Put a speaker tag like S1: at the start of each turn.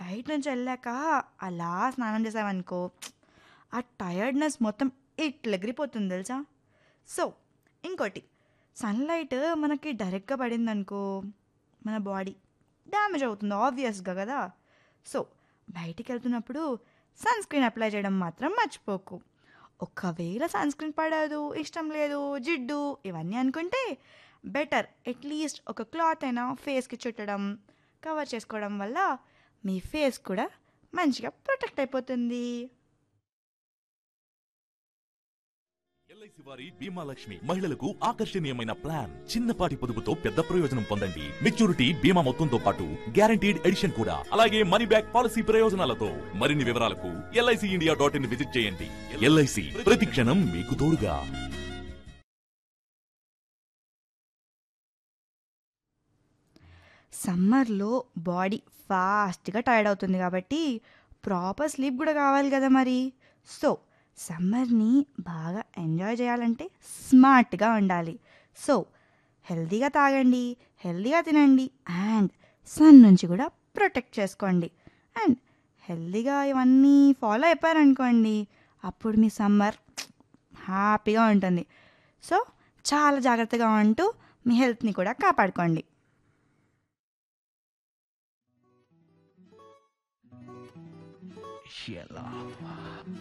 S1: బయట నుంచి వెళ్ళాక అలా స్నానం చేసామనుకో ఆ టయర్డ్నెస్ మొత్తం ఇట్లా ఎగిరిపోతుంది తెలుసా సో ఇంకోటి సన్లైట్ మనకి డైరెక్ట్గా పడిందనుకో మన బాడీ డ్యామేజ్ అవుతుంది ఆబ్వియస్గా కదా సో బయటికి వెళ్తున్నప్పుడు సన్ స్క్రీన్ అప్లై చేయడం మాత్రం మర్చిపోకు ఒకవేళ సన్ స్క్రీన్ పడదు ఇష్టం లేదు జిడ్డు ఇవన్నీ అనుకుంటే బెటర్ అట్లీస్ట్ ఒక క్లాత్ అయినా ఫేస్కి చుట్టడం కవర్ చేసుకోవడం వల్ల మీ ఫేస్ కూడా మంచిగా ప్రొటెక్ట్ అయిపోతుంది
S2: ఎల్ఐసి వారి బీమా లక్ష్మి మహిళలకు ఆకర్షణీయమైన ప్లాన్ చిన్నపాటి పొదుపుతో పెద్ద ప్రయోజనం పొందండి మెచ్యూరిటీ బీమా మొత్తంతో పాటు గ్యారంటీడ్ ఎడిషన్ కూడా అలాగే మనీ బ్యాక్ పాలసీ ప్రయోజనాలతో మరిన్ని వివరాలకు LIC India dot in visit చేయండి ఎల్ఐసి ప్రతి క్షణం మీకు తోడుగా
S1: సమ్మర్లో బాడీ ఫాస్ట్గా టైర్డ్ అవుతుంది కాబట్టి ప్రాపర్ స్లీప్ కూడా కావాలి కదా మరి సో సమ్మర్ని బాగా ఎంజాయ్ చేయాలంటే స్మార్ట్గా ఉండాలి సో హెల్తీగా తాగండి హెల్తీగా తినండి అండ్ సన్ నుంచి కూడా ప్రొటెక్ట్ చేసుకోండి అండ్ హెల్తీగా ఇవన్నీ ఫాలో అయిపోయారనుకోండి అప్పుడు మీ సమ్మర్ హ్యాపీగా ఉంటుంది సో చాలా జాగ్రత్తగా ఉంటూ మీ హెల్త్ని కూడా కాపాడుకోండి
S3: ఎలా